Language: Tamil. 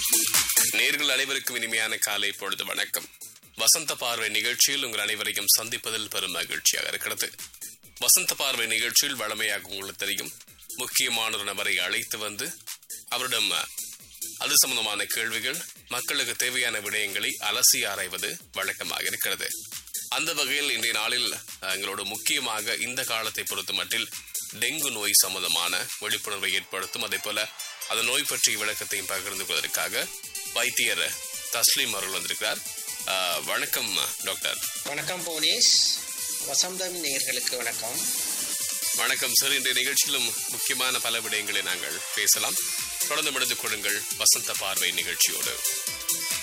நேர்கள் அனைவருக்கும் இனிமையான காலை பொழுது வணக்கம் வசந்த பார்வை நிகழ்ச்சியில் உங்கள் அனைவரையும் சந்திப்பதில் பெரும் மகிழ்ச்சியாக இருக்கிறது வசந்த பார்வை நிகழ்ச்சியில் வளமையாக உங்களுக்கு தெரியும் முக்கியமான ஒரு நபரை அழைத்து வந்து அவரிடம் அது சம்பந்தமான கேள்விகள் மக்களுக்கு தேவையான விடயங்களை அலசி ஆராய்வது வழக்கமாக இருக்கிறது அந்த வகையில் இன்றைய நாளில் அஹ், எங்களோட முக்கியமாக இந்த காலத்தை பொறுத்த மட்டில் டெங்கு நோய் சம்பந்தமான விழிப்புணர்வை ஏற்படுத்தும் அதே போல அந்த நோய் பற்றிய விளக்கத்தையும் பகிர்ந்து கொள்வதற்காக வைத்தியர் தஸ்லீம் அவர்கள் வந்திருக்கிறார் அஹ், வணக்கம் டாக்டர் வணக்கம் போனீஸ் வசந்தம் நேர்களுக்கு வணக்கம் வணக்கம் சார் இன்றைய நிகழ்ச்சியிலும் முக்கியமான பல விடயங்களை நாங்கள் பேசலாம் தொடர்ந்து முடிந்து கொள்ளுங்கள் வசந்த பார்வை நிகழ்ச்சியோடு